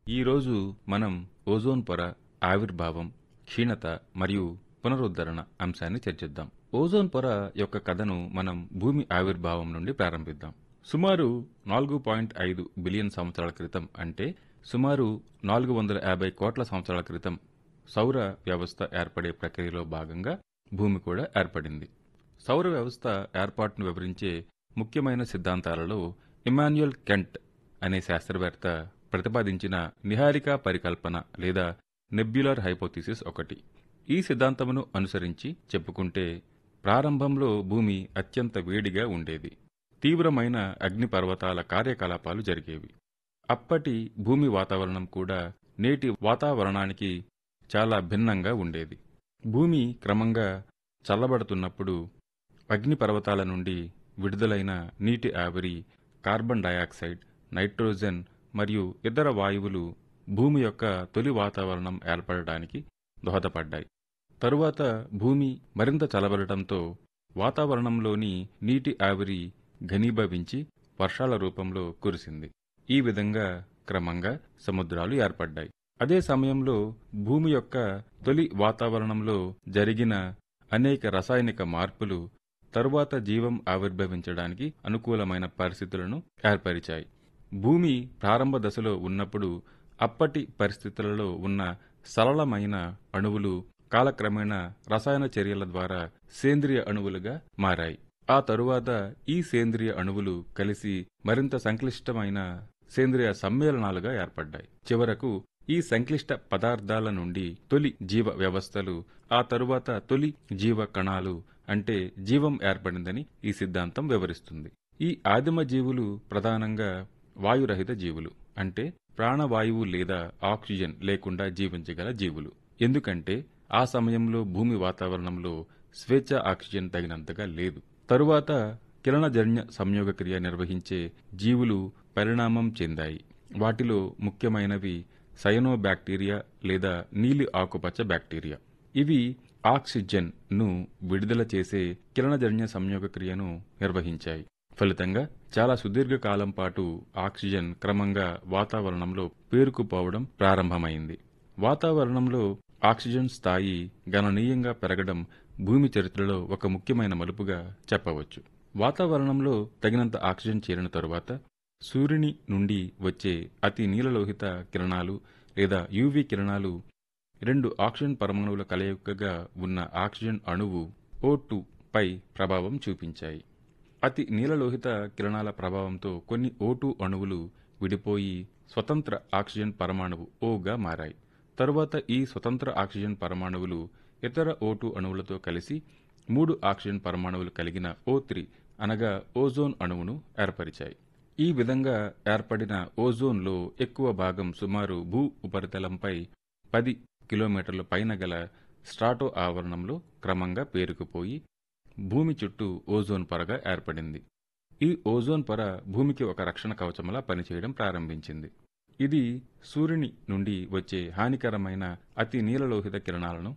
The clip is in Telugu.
ఈరోజు మనం ఓజోన్ పొర ఆవిర్భావం క్షీణత మరియు పునరుద్ధరణ అంశాన్ని చర్చిద్దాం ఓజోన్ పొర యొక్క కథను మనం భూమి ఆవిర్భావం నుండి ప్రారంభిద్దాం సుమారు నాలుగు పాయింట్ ఐదు బిలియన్ సంవత్సరాల క్రితం అంటే సుమారు నాలుగు వందల యాభై కోట్ల సంవత్సరాల క్రితం సౌర వ్యవస్థ ఏర్పడే ప్రక్రియలో భాగంగా భూమి కూడా ఏర్పడింది సౌర వ్యవస్థ ఏర్పాటును వివరించే ముఖ్యమైన సిద్ధాంతాలలో ఇమాన్యుయల్ కెంట్ అనే శాస్త్రవేత్త ప్రతిపాదించిన నిహారికా పరికల్పన లేదా నెబ్యులర్ హైపోథిసిస్ ఒకటి ఈ సిద్ధాంతమును అనుసరించి చెప్పుకుంటే ప్రారంభంలో భూమి అత్యంత వేడిగా ఉండేది తీవ్రమైన అగ్నిపర్వతాల కార్యకలాపాలు జరిగేవి అప్పటి భూమి వాతావరణం కూడా నేటి వాతావరణానికి చాలా భిన్నంగా ఉండేది భూమి క్రమంగా చల్లబడుతున్నప్పుడు అగ్నిపర్వతాల నుండి విడుదలైన నీటి ఆవిరి కార్బన్ డయాక్సైడ్ నైట్రోజన్ మరియు ఇతర వాయువులు భూమి యొక్క తొలి వాతావరణం ఏర్పడడానికి దోహదపడ్డాయి తరువాత భూమి మరింత చల్లబడటంతో వాతావరణంలోని నీటి ఆవిరి ఘనీభవించి వర్షాల రూపంలో కురిసింది ఈ విధంగా క్రమంగా సముద్రాలు ఏర్పడ్డాయి అదే సమయంలో భూమి యొక్క తొలి వాతావరణంలో జరిగిన అనేక రసాయనిక మార్పులు తరువాత జీవం ఆవిర్భవించడానికి అనుకూలమైన పరిస్థితులను ఏర్పరిచాయి భూమి ప్రారంభ దశలో ఉన్నప్పుడు అప్పటి పరిస్థితులలో ఉన్న సరళమైన అణువులు కాలక్రమేణా రసాయన చర్యల ద్వారా సేంద్రియ అణువులుగా మారాయి ఆ తరువాత ఈ సేంద్రియ అణువులు కలిసి మరింత సంక్లిష్టమైన సేంద్రియ సమ్మేళనాలుగా ఏర్పడ్డాయి చివరకు ఈ సంక్లిష్ట పదార్థాల నుండి తొలి జీవ వ్యవస్థలు ఆ తరువాత తొలి జీవ కణాలు అంటే జీవం ఏర్పడిందని ఈ సిద్ధాంతం వివరిస్తుంది ఈ ఆదిమ జీవులు ప్రధానంగా వాయురహిత జీవులు అంటే ప్రాణవాయువు లేదా ఆక్సిజన్ లేకుండా జీవించగల జీవులు ఎందుకంటే ఆ సమయంలో భూమి వాతావరణంలో స్వేచ్ఛ ఆక్సిజన్ తగినంతగా లేదు తరువాత కిరణజన్య సంయోగక్రియ నిర్వహించే జీవులు పరిణామం చెందాయి వాటిలో ముఖ్యమైనవి సయనోబాక్టీరియా లేదా నీలి ఆకుపచ్చ బ్యాక్టీరియా ఇవి ఆక్సిజన్ ను విడుదల చేసే కిరణజన్య సంయోగక్రియను నిర్వహించాయి ఫలితంగా చాలా సుదీర్ఘకాలం పాటు ఆక్సిజన్ క్రమంగా వాతావరణంలో పేరుకుపోవడం ప్రారంభమైంది వాతావరణంలో ఆక్సిజన్ స్థాయి గణనీయంగా పెరగడం భూమి చరిత్రలో ఒక ముఖ్యమైన మలుపుగా చెప్పవచ్చు వాతావరణంలో తగినంత ఆక్సిజన్ చేరిన తరువాత సూర్యుని నుండి వచ్చే అతి నీలలోహిత కిరణాలు లేదా యూవీ కిరణాలు రెండు ఆక్సిజన్ పరమాణువుల కలయికగా ఉన్న ఆక్సిజన్ అణువు ఓ పై ప్రభావం చూపించాయి అతి నీలలోహిత కిరణాల ప్రభావంతో కొన్ని ఓటు అణువులు విడిపోయి స్వతంత్ర ఆక్సిజన్ పరమాణువు ఓగా మారాయి తరువాత ఈ స్వతంత్ర ఆక్సిజన్ పరమాణువులు ఇతర ఓటు అణువులతో కలిసి మూడు ఆక్సిజన్ పరమాణువులు కలిగిన ఓ అనగా ఓజోన్ అణువును ఏర్పరిచాయి ఈ విధంగా ఏర్పడిన ఓజోన్లో ఎక్కువ భాగం సుమారు భూ ఉపరితలంపై పది కిలోమీటర్ల పైన గల స్ట్రాటో ఆవరణంలో క్రమంగా పేరుకుపోయి భూమి చుట్టూ ఓజోన్ పొరగా ఏర్పడింది ఈ ఓజోన్ పొర భూమికి ఒక రక్షణ కవచంలా పనిచేయడం ప్రారంభించింది ఇది సూర్యుని నుండి వచ్చే హానికరమైన అతి నీలలోహిత కిరణాలను